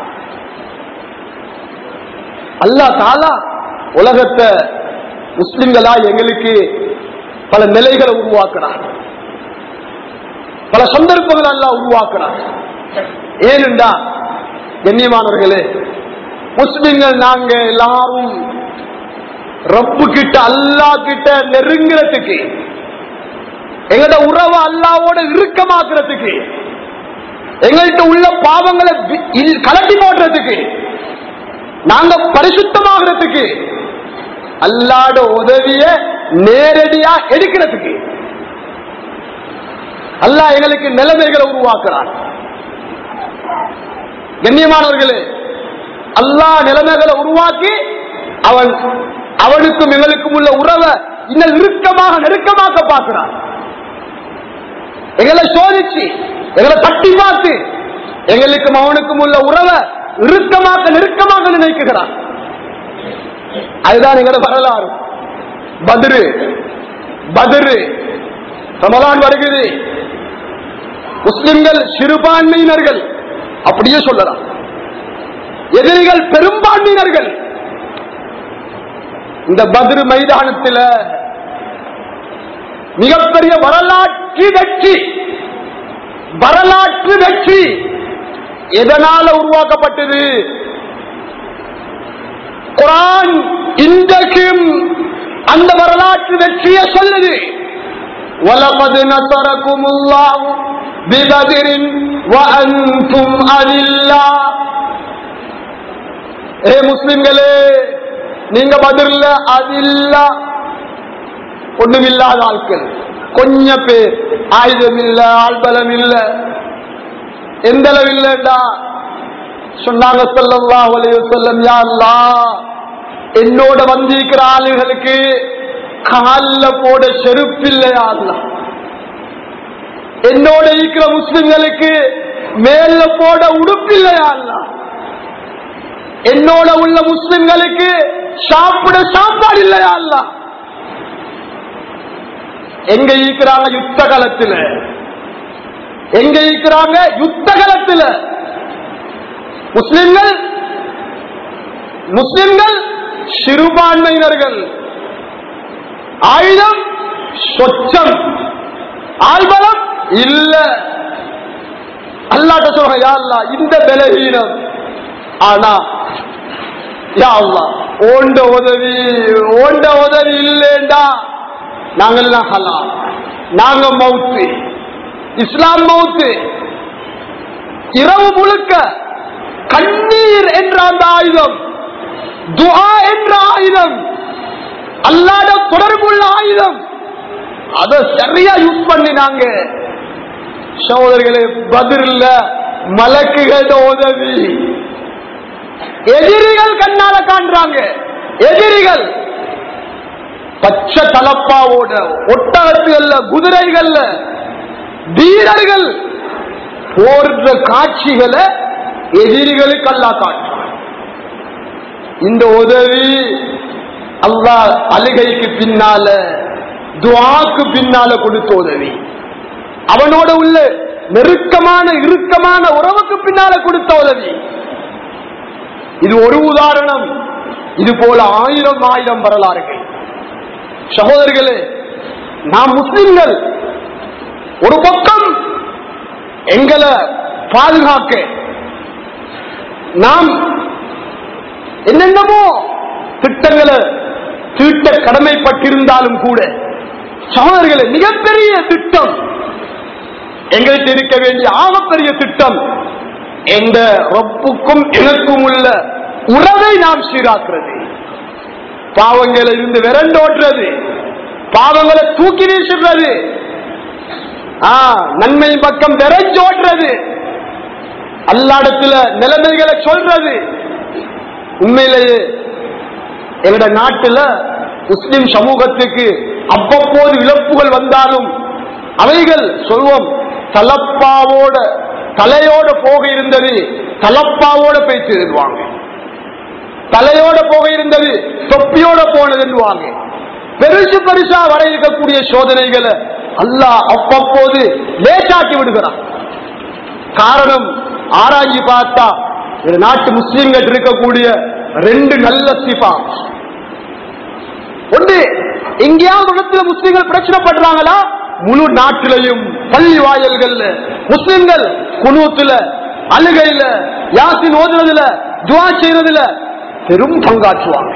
அல்லா தாலா உலகத்தை முஸ்லிம்களா எங்களுக்கு பல நிலைகளை உருவாக்குறார் பல சந்தர்ப்பங்கள் எல்லாம் உருவாக்குறார் ஏனென்றா கண்ணியமானவர்களே முஸ்லிம்கள் நாங்க எல்லாரும் ரப்பு கிட்ட அல்லா கிட்ட நெருங்கிறதுக்கு எங்களோட உறவை அல்லாவோட இறுக்கமாக்குறதுக்கு எங்கள்கிட்ட உள்ள பாவங்களை வி- இல்- கலட்டி போடுறதுக்கு நாங்க பரிசுத்தமாகிறதுக்கு அல்லாட உதவிய நேரடியா எடுக்கிறதுக்கு அல்லாஹ் எங்களுக்கு நிலைமைகளை உருவாக்குறான் கண்ணியமானவர்களே அல்லாஹ் நிலைமைகளை உருவாக்கி அவன் அவனுக்கும் எங்களுக்கும் உள்ள உறவை இன்னும் இறுக்கமாக நெருக்கமாக்க பார்க்கிறான் எங்களை சோதிச்சு எங்களை தட்டி பார்த்து எங்களுக்கும் அவனுக்கும் உள்ள உறவை இறுக்கமாக்க நெருக்கமாக நினைக்குகிறான் அதுதான் எங்களோட வரலாறு பதிரு பதிரு ரமலான் வருகிறது முஸ்லிம்கள் சிறுபான்மையினர்கள் அப்படியே சொல்லலாம் எதிரிகள் பெரும்பான்மையினர்கள் இந்த பதிரு மைதானத்தில் மிகப்பெரிய வரலாற்று வெற்றி வரலாற்று வெற்றி எதனால உருவாக்கப்பட்டது குரான் இன்றைக்கும் அந்த வரலாற்று வெற்றியை சொல்லுது وَلَقَدْ نَصَرَكُمُ اللَّهُ بِبَدْرٍ وَأَنْتُمْ أَذِلَّةٌ ஏ முஸ்லிம்களே நீங்க பதில்ல அதில்ல ஒண்ணுமில்லாத ஆட்கள் கொஞ்ச பேர் ஆயுதம் இல்ல ஆள்பலம் இல்ல எந்த அளவு இல்லடா சொன்னாங்க ஸல்லல்லாஹு அலைஹி வஸல்லம் யா அல்லாஹ் என்னோட வந்திருக்கிற ஆளுகளுக்கு கால்ல போட செருப்பில்லையா அல்லாஹ் என்னோட இருக்கிற முஸ்லிம்களுக்கு மேல போட உடுப்பில்லையா அல்லாஹ் என்னோட உள்ள முஸ்லிம்களுக்கு சாப்பிட சாப்பாடு இல்லையா அல்லாஹ் எங்க இருக்கிறாங்க யுத்த காலத்துல எங்க இருக்கிறாங்க யுத்த காலத்துல முஸ்லிம்கள் முஸ்லிம்கள் சிறுபான்மையினர்கள் ஆயுதம் சொச்சம் ஆள்பலம் இல்ல அல்லாட்ட சொல்ற யா அல்லாஹ் இந்த பலவீனம் ஆனா யா அல்லாஹ் ஓண்ட உதவி ஓண்ட உதவி இல்லேண்டா நாங்கெல்லாம் ஹலா நாங்க மவுத்து இஸ்லாம் மவுத்து இரவு முழுக்க கண்ணீர் என்ற அந்த ஆயுதம் துஆ என்ற ஆயுதம் ஆயுதம் அத சரியா யூஸ் பண்ணினாங்க சகோதரர்களே பதிரில்ல மலக்குகள உதவி எதிரிகள் கண்ணால காண்றாங்க எதிரிகள் பச்சை தலப்பாவோட ஒட்டகத்துகள்ல குதிரைகள்ல வீரர்கள் போன்ற காட்சிகளை எதிரிகளுக்கு அல்லா காட்டுறான் இந்த உதவி அல்லாஹ் அழுகைக்கு பின்னால துவாக்கு பின்னால கொடுத்த உதவி அவனோட உள்ள நெருக்கமான இறுக்கமான உறவுக்கு பின்னால கொடுத்த உதவி இது ஒரு உதாரணம் இது போல ஆயிரம் ஆயிரம் வரலாறுகள் சகோதரர்களே நாம் முஸ்லிம்கள் ஒரு பக்கம் எங்களை பாதுகாக்க நாம் என்னென்னமோ திட்டங்களை தீட்ட கடமைப்பட்டிருந்தாலும் கூட சகோதரர்களே மிகப்பெரிய திட்டம் எங்களுக்கு இருக்க வேண்டிய ஆகப்பெரிய திட்டம் எந்த ரப்புக்கும் எனக்கும் உள்ள உறவை நாம் சீராக்குறது பாவங்களை இருந்து விரண்டோட்டுறது பாவங்களை தூக்கி வீசுறது ஆ, நன்மை பக்கம் விரைஞ்சோடுறது அல்லாடத்துல நிலைமைகளை சொல்றது உண்மையிலேயே எங்கட நாட்டுல முஸ்லிம் சமூகத்துக்கு அவ்வப்போது இழப்புகள் வந்தாலும் அவைகள் சொல்வோம் தலப்பாவோட தலையோட போக இருந்தது தலப்பாவோட போய் திருவாங்க தலையோட போக இருந்தது தொப்பியோட போனதுன்னுவாங்க பெருசு பெருசா வர இருக்கக்கூடிய சோதனைகளை அல்லாஹ் அவ்வப்போது லேசாக்கி விடுகிறான் காரணம் ஆராய்ச்சி பார்த்தா இந்த நாட்டு முஸ்லிம்கள் இருக்கக்கூடிய ரெண்டு நல்ல சிபா ஒன்று எங்கேயாவது இடத்துல முஸ்லிம்கள் பிரச்சனைப்படுறாங்களா முழு நாட்டிலையும் பள்ளி வாயல்கள்ல முஸ்லிம்கள் குனூத்துல அழுகையில யாசின் ஓதுறதுல துவா செய்யறதுல பெரும் பங்காற்றுவாங்க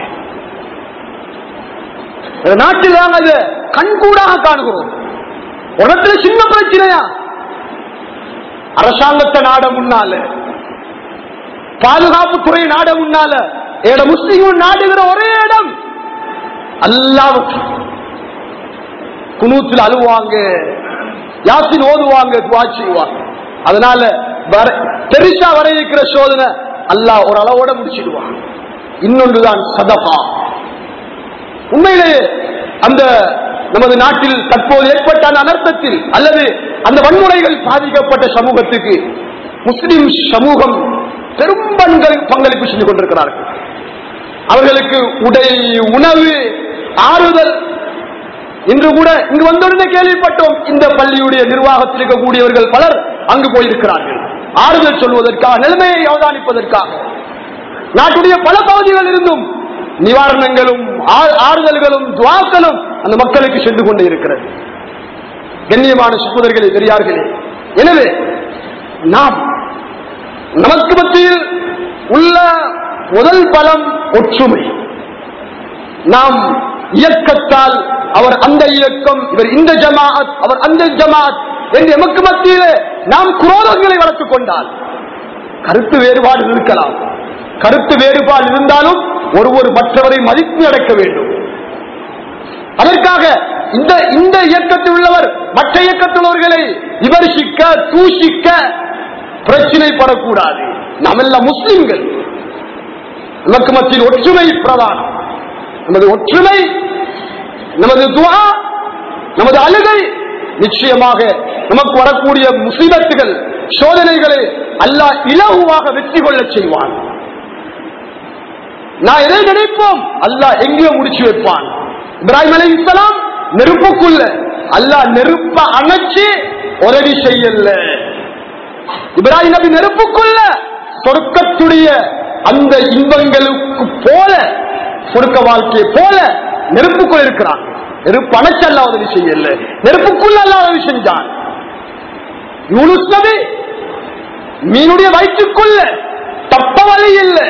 இந்த நாட்டில் நாங்கள் அதை கண்கூடாக காணுகிறோம் உடத்துல சின்ன பிரச்சனையா அரசாங்கத்தை நாட முன்னால பாதுகாப்பு துறை நாட முன்னால ஏட முஸ்லீம் நாடுகிற ஒரே இடம் அல்லாஹ் குனூத்தில் அழுவாங்க யாசின் ஓதுவாங்க துவா செய்வாங்க அதனால வர- பெருசா வர இருக்கிற சோதனை அல்லாஹ் ஒரு அளவோட முடிச்சிடுவான் இன்னொன்றுதான் சதபா உண்மையிலேயே அந்த நமது நாட்டில் தற்போது ஏற்பட்ட அந்த அனர்த்தத்தில் அல்லது அந்த வன்முறைகள் பாதிக்கப்பட்ட சமூகத்துக்கு முஸ்லிம் சமூகம் பெரும் பங்கள் பங்களிப்பு செஞ்சு கொண்டிருக்கிறார்கள் அவர்களுக்கு உடை உணவு ஆறுதல் இன்று கூட இங்கு வந்தவுடனே கேள்விப்பட்டோம் இந்த பள்ளியுடைய நிர்வாகத்தில் இருக்கக்கூடியவர்கள் பலர் அங்கு போயிருக்கிறார்கள் ஆறுதல் சொல்வதற்காக நிலைமையை அவதானிப்பதற்காக நாட்டுடைய பல பகுதிகளில் இருந்தும் நிவாரணங்களும் ஆ- ஆறுதல்களும் துவாக்களும் அந்த மக்களுக்கு சென்று கொண்டே இருக்கிறது கண்ணியமான சகோதரர்களே பெரியார்களே எனவே நாம் நமக்கு மத்தியில் உள்ள முதல் பலம் ஒற்றுமை நாம் இயக்கத்தால் அவர் அந்த இயக்கம் இவர் இந்த ஜமாஅத் அவர் அந்த ஜமாஅத் என்று எமக்கு மத்தியிலே நாம் குரோதங்களை வளர்த்துக் கொண்டால் கருத்து வேறுபாடு இருக்கலாம் கருத்து வேறுபாடு இருந்தாலும் ஒருவர் மற்றவரை மதித்து நடக்க வேண்டும் அதற்காக இந்த இந்த இயக்கத்தில் உள்ளவர் மற்ற இயக்கத்தில் உள்ளவர்களை விமர்சிக்க தூஷிக்க பிரச்சினைப்படக்கூடாது நாம் எல்லாம் முஸ்லிம்கள் நமக்கு மத்தியில் ஒற்றுமை பிரதானம் நமது ஒற்றுமை நமது துவா நமது அழுகை நிச்சயமாக நமக்கு வரக்கூடிய முசீபத்துகள் சோதனைகளை அல்லாஹ் இலகுவாக வெற்றி கொள்ளச் செய்வான் நான் எதை நினைப்போம் அல்லாஹ் எங்கேயோ முடிச்சு வைப்பான் இப்ராஹிம் அலை இஸ்லாம் நெருப்புக்குள்ள அல்லாஹ் நெருப்ப அணைச்சு உதவி செய்யல இப்ராஹிம் நபி நெருப்புக்குள்ள சொர்க்கத்துடைய அந்த இன்பங்களுக்கு போல சொர்க்க வாழ்க்கையை போல நெருப்புக்குள் இருக்கிறான் நெருப்பு அணைச்சு அல்ல உதவி செய்யல நெருப்புக்குள்ள அல்ல உதவி செஞ்சான் யூனுஸ் நபி மீனுடைய வயிற்றுக்குள்ள தப்ப வழி இல்லை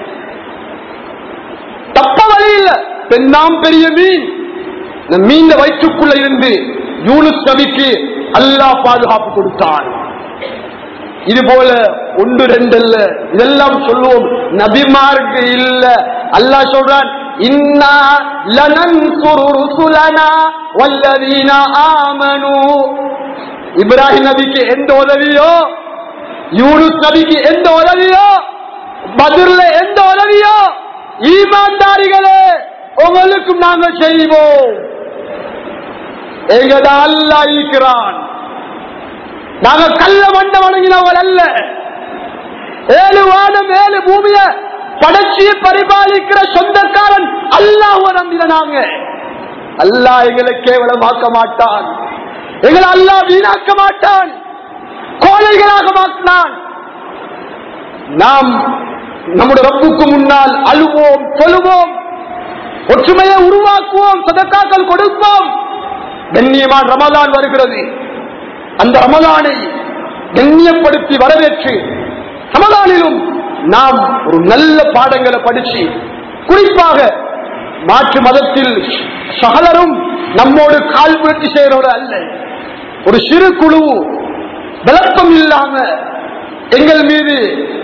தப்ப வழி இல்ல பெண்ணாம் பெரிய மீன் இந்த மீன் வயிற்றுக்குள்ள இருந்து யூனுஸ் நபிக்கு அல்லாஹ் பாதுகாப்பு கொடுத்தான் இது போல ஒன்று ரெண்டு இல்ல இதெல்லாம் சொல்லுவோம் நபிமார்க்கு இல்ல அல்லாஹ் சொல்றான் இன்னா லனன்சுரு ருசுலனா வல்லதீன ஆமனு இப்ராஹிம் நபிக்கு எந்த உதவியோ யூனுஸ் நபிக்கு எந்த உதவியோ பதிர்ல எந்த உதவியோ ஈமான்தாரிகளே உங்களுக்கும் நாங்கள் செய்வோம் எங்கட அல்லா இருக்கிறான் நாங்க கல்ல மண்ட வணங்கினவர்கள் அல்ல ஏழு வானம் ஏழு பூமிய படைச்சி பரிபாலிக்கிற சொந்தக்காரன் அல்லாஹ் நம்பின நாங்க அல்லாஹ் எங்களை கேவலமாக்க மாட்டான் எங்களை அல்லாஹ் வீணாக்க மாட்டான் கோழைகளாக மாற்றினான் நாம் நம்முடைய ரப்புக்கு முன்னால் அழுவோம் சொல்லுவோம் ஒற்றுமையை உருவாக்குவோம் சதக்காக்கள் கொடுப்போம் கண்ணியமான ரமலான் வருகிறது அந்த ரமலானை கண்ணியப்படுத்தி வரவேற்று ரமலானிலும் நாம் ஒரு நல்ல பாடங்களை படிச்சு குறிப்பாக மாற்று மதத்தில் சகலரும் நம்மோடு கால் புரட்சி செய்கிறவர் அல்ல ஒரு சிறு குழு விளக்கம் இல்லாம எங்கள் மீது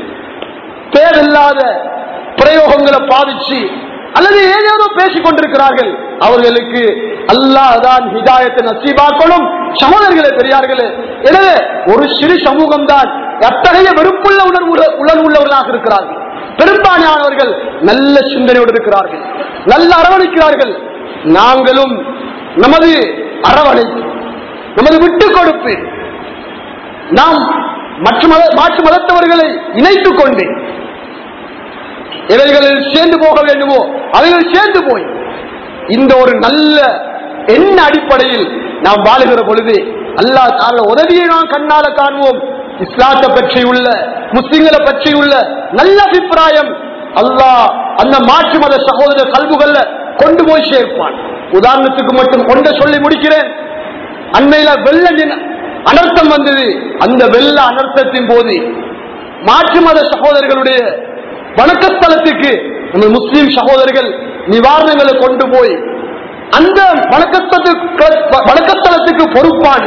தேவையில்லாத பிரயோகங்களை பாவிச்சு அல்லது ஏதேதோ பேசிக் கொண்டிருக்கிறார்கள் அவர்களுக்கு அல்லாஹ் தான் ஹிதாயத்தை நசீபாக்கணும் சகோதரர்களே பெரியார்களே எனவே ஒரு சிறு சமூகம் தான் அத்தகைய வெறுப்புள்ள உணர்வு உணர்வு உள்ளவர்களாக இருக்கிறார்கள் பெரும்பாலானவர்கள் நல்ல சிந்தனையோடு இருக்கிறார்கள் நல்ல அரவணைக்கிறார்கள் நாங்களும் நமது அரவணைப்பு நமது விட்டுக் கொடுப்பு நாம் மற்ற மத மாற்று மதத்தவர்களை இணைத்துக் கொண்டு இவைகளில் சேர்ந்து போக வேண்டுமோ அவைகள் சேர்ந்து போய் இந்த ஒரு நல்ல எண்ண அடிப்படையில் நாம் வாழுகிற பொழுது அல்லாஹ் தால உதவியை நாம் கண்ணால காணுவோம் இஸ்லாத்தை பற்றி உள்ள முஸ்லிம்களை பற்றி உள்ள நல்ல அபிப்பிராயம் அல்லாஹ் அந்த மாற்று மத சகோதர கல்புகள்ல கொண்டு போய் சேர்ப்பான் உதாரணத்துக்கு மட்டும் கொண்ட சொல்லி முடிக்கிறேன் அண்மையில வெள்ள நின- அனர்த்தம் வந்தது அந்த வெள்ள அனர்த்தத்தின் போது மாற்று மத சகோதரர்களுடைய வணக்கஸ்தலத்துக்கு நம்ம முஸ்லிம் சகோதரர்கள் நிவாரணங்களை கொண்டு போய் அந்த வணக்கஸ்தலத்துக்கு வணக்கஸ்தலத்துக்கு பொறுப்பான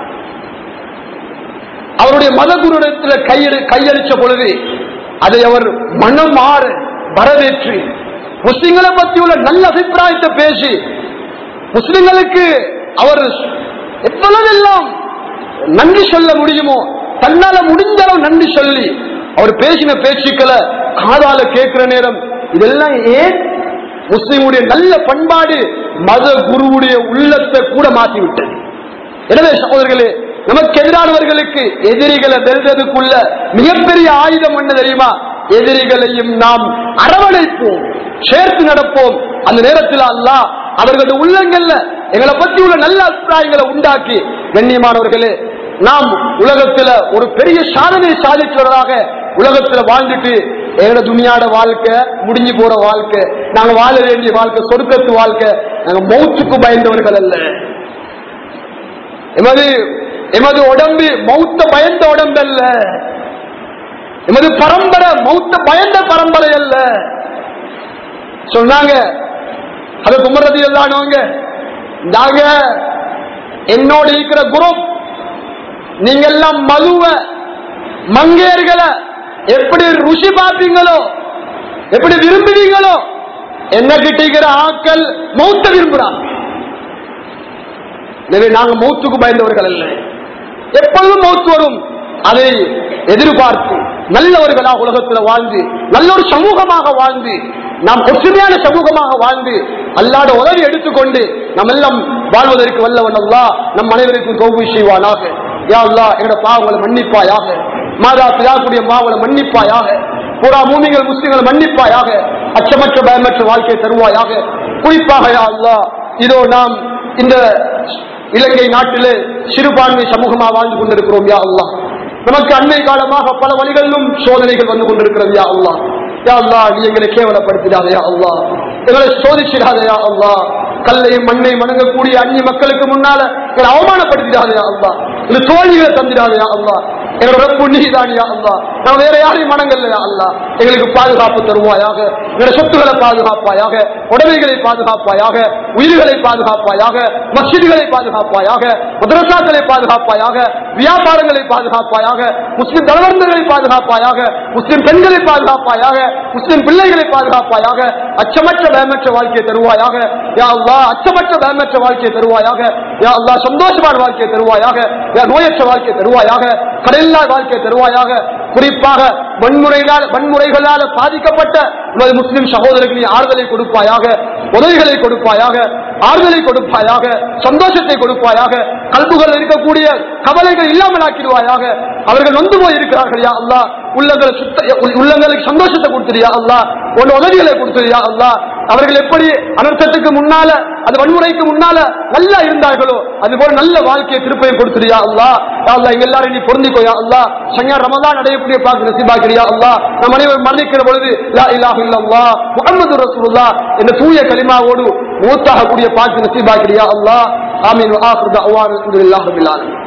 அவருடைய மதகுருடத்தில் கையெழு கையளிச்ச பொழுது அதை அவர் மனமாற வரவேற்று முஸ்லிம்களை பற்றி உள்ள நல்ல அபிப்பிராயத்தை பேசி முஸ்லிம்களுக்கு அவர் எவ்வளவெல்லாம் நன்றி சொல்ல முடியுமோ தன்னால முடிஞ்ச அளவு நன்றி சொல்லி அவர் பேசின பேச்சுக்களை காதால கேட்கிற நேரம் இதெல்லாம் ஏன் முஸ்லிமுடைய நல்ல பண்பாடு மத குருவுடைய உள்ளத்தை கூட மாற்றி விட்டது எனவே சகோதரர்களே நமக்கு எதிரானவர்களுக்கு எதிரிகளை வெல்றதுக்குள்ள மிகப்பெரிய ஆயுதம் என்ன தெரியுமா எதிரிகளையும் நாம் அரவணைப்போம் சேர்த்து நடப்போம் அந்த நேரத்தில் அல்லாஹ் அவர்களுடைய உள்ளங்கள்ல எங்களை பற்றி உள்ள நல்ல அபிப்பிராயங்களை உண்டாக்கி கண்ணியமானவர்களே நாம் உலகத்துல ஒரு பெரிய சாதனையை சாதிக்கிறவராக உலகத்துல வாழ்ந்துட்டு எங்களோட துணியாட வாழ்க்கை முடிஞ்சு போற வாழ்க்கை நாங்க வாழ வேண்டிய வாழ்க்கை சொர்க்கத்து வாழ்க்கை நாங்க மௌத்துக்கு பயந்தவர்கள் அல்ல எமது எமது உடம்பு மௌத்த பயந்த உடம்பு அல்ல எமது பரம்பரை மௌத்த பயந்த பரம்பரை அல்ல சொன்னாங்க அது குமரதி எல்லானவங்க நாங்க என்னோட இருக்கிற குரூப் நீங்க எல்லாம் மதுவ மங்கையர்களை எப்படி ருசி பார்ப்பீங்களோ எப்படி விரும்புவீங்களோ என்ன கிட்டிக்கிற ஆக்கள் மௌத்த விரும்புறாங்க எனவே நாங்க மௌத்துக்கு பயந்தவர்கள் அல்ல எப்பொழுதும் மௌத்து வரும் அதை எதிர்பார்த்து நல்லவர்களாக உலகத்தில் வாழ்ந்து நல்ல ஒரு சமூகமாக வாழ்ந்து நாம் ஒற்றுமையான சமூகமாக வாழ்ந்து அல்லாத உதவி எடுத்துக்கொண்டு நாம் எல்லாம் வாழ்வதற்கு வல்லவன் அல்லா நம் அனைவருக்கும் கௌபி செய்வானாக யா அல்லா எங்களோட பாவங்களை மன்னிப்பாயாக மாதா பிதாக்குடைய மாவளை மன்னிப்பாயாக புறா மூமிகள் முஸ்லிம்கள் மன்னிப்பாயாக அச்சமற்ற பயமற்ற வாழ்க்கையை தருவாயாக குறிப்பாக யா அல்லா இதோ நாம் இந்த இலங்கை நாட்டிலே சிறுபான்மை சமூகமாக வாழ்ந்து கொண்டிருக்கிறோம் யா அல்லாஹ் நமக்கு அண்மை காலமாக பல வழிகளிலும் சோதனைகள் வந்து கொண்டிருக்கிறது யா அல்லாஹ் யா அல்லாஹ் நீ எங்களை கேவலப்படுத்திடாத யா அல்லாஹ் எங்களை சோதிச்சிடாத யா அல்லாஹ் கல்லையும் மண்ணையும் வணங்கக்கூடிய அந்நிய மக்களுக்கு முன்னால எங்களை அவமானப்படுத்திடாத யா அல்லாஹ் இந்த தோல்விகளை தந்திடாத யா அல்லாஹ் எங்களோட ரப்பு நீதான் யா அல்லாஹ் நான் வேற யாரையும் மனங்கள்ல யா அல்லாஹ் எங்களுக்கு பாதுகாப்பு தருவாயாக எங்களோட சொத்துக்களை பாதுகாப்பாயாக உடமைகளை பாதுகாப்பாயாக உயிர்களை பாதுகாப்பாயாக மஸ்ஜிதுகளை பாதுகாப்பாயாக மதரசாக்களை பாதுகாப்பாயாக வியாபாரங்களை பாதுகாப்பாயாக முஸ்லிம் தலைவர்களை பாதுகாப்பாயாக முஸ்லிம் பெண்களை பாதுகாப்பாயாக முஸ்லிம் பிள்ளைகளை பாதுகாப்பாயாக அச்சமற்ற பயமற்ற வாழ்க்கையை தருவாயாக யா அல்லா அச்சமற்ற பயமற்ற வாழ்க்கையை தருவாயாக யா அல்லா சந்தோஷமான வாழ்க்கையை தருவாயாக யா நோயற்ற வாழ்க்கையை தருவாயாக கடலில்லா வாழ்க்கையை தருவாயாக குறிப்பாக வன்முறைகளால் வன்முறைகளால் பாதிக்கப்பட்ட உனது முஸ்லிம் சகோதரர்களின் ஆறுதலை கொடுப்பாயாக உதவிகளை கொடுப்பாயாக ஆறுதலை கொடுப்பாயாக சந்தோஷத்தை கொடுப்பாயாக கல்புகள் இருக்கக்கூடிய கவலைகள் இல்லாமல் ஆக்கிடுவாயாக அவர்கள் நொந்து போய் இருக்கிறார்கள் யா அல்லா உள்ளங்களை சுத்த உள்ளங்களுக்கு சந்தோஷத்தை கொடுத்துறியா அல்லா உன் உதவிகளை கொடுத்துறியா அல்லா அவர்கள் எப்படி அனர்த்தத்துக்கு முன்னால அது வன்முறைக்கு முன்னால நல்லா இருந்தார்களோ அது போல நல்ல வாழ்க்கையை திருப்பையும் கொடுத்துறியா அல்லா யா அல்லா எங்க எல்லாரும் நீ பொருந்திக்கோயா அல்லா சங்கா ரமதான் அடையக்கூடிய பாக்கு நசிபாக்கிறியா அல்லா நம் அனைவரும் மரணிக்கிற பொழுது லா இலாஹ இல்லல்லாஹ் முஹம்மது ரசூலுல்லாஹ் என்ற தூய கலிமாவோடு மூத்தாகக்கூடிய பாக்கு நசிபாக்கிறியா அல்லா ஆமீன் வஆஹிரு தஅவானா அல்ஹம்துலில்லாஹி ரப்பில் ஆலமீன்